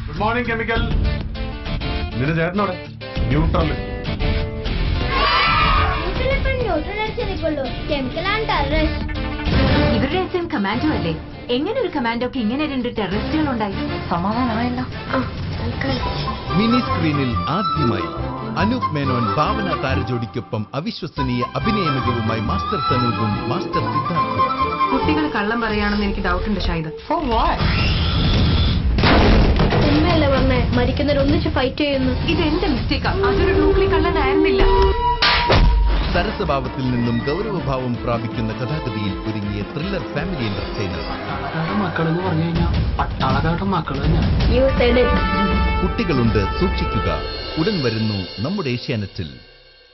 good morning chemical നിന്റെ ചേട്ടനോടെ neutral neutral അടിച്ചെടുക്കുള്ളൂ കെമിക്കൽ ആൻഡ് ടെററിസ്റ്റ് ഇവരുടെ എസ് കമാൻഡോ അല്ലേ എങ്ങനെ ഒരു കമാൻഡോക്ക് ഇങ്ങനെ രണ്ട് ടെററിസ്റ്റുകൾ ഉണ്ടായി സമാധാനമായല്ലോ മിനി സ്ക്രീനിൽ ആദ്യമായി അനൂപ് മേനോൻ ഭാവന താരജോടിക്കൊപ്പം അവിശ്വസനീയ അഭിനയ മികവുമായി മാസ്റ്റർ തനൂപും മാസ്റ്റർ സിദ്ധാർത്ഥും കുട്ടികൾ കള്ളം പറയാണെന്ന് എനിക്ക് ഡൗട്ടുണ്ട് ഷൈദ ഉമ്മയല്ലേ പറഞ്ഞേ മരിക്കുന്നവർ ഒന്നിച്ച് ഫൈറ്റ് ചെയ്യുന്നു ഇത് എന്റെ മിസ്റ്റേക്കാ അതൊരു ഡൂപ്ലി കള്ളനായിരുന്നില്ല സരസഭാവത്തിൽ നിന്നും ഗൗരവഭാവം പ്രാപിക്കുന്ന കഥാഗതിയിൽ ഒരുങ്ങിയ ത്രില്ലർ ഫാമിലി എന്റർടൈനർ പട്ടാളക്കാരുടെ മക്കളെന്ന് പറഞ്ഞു കഴിഞ്ഞാൽ പട്ടാളക്കാരുടെ മക്കൾ തന്നെയാണ് യു സെഡ് കുട്ടികളുണ്ട് സൂക്ഷിക്കുക ഉടൻ വരുന്നു നമ്മുടെ ഏഷ്യാനെറ്റിൽ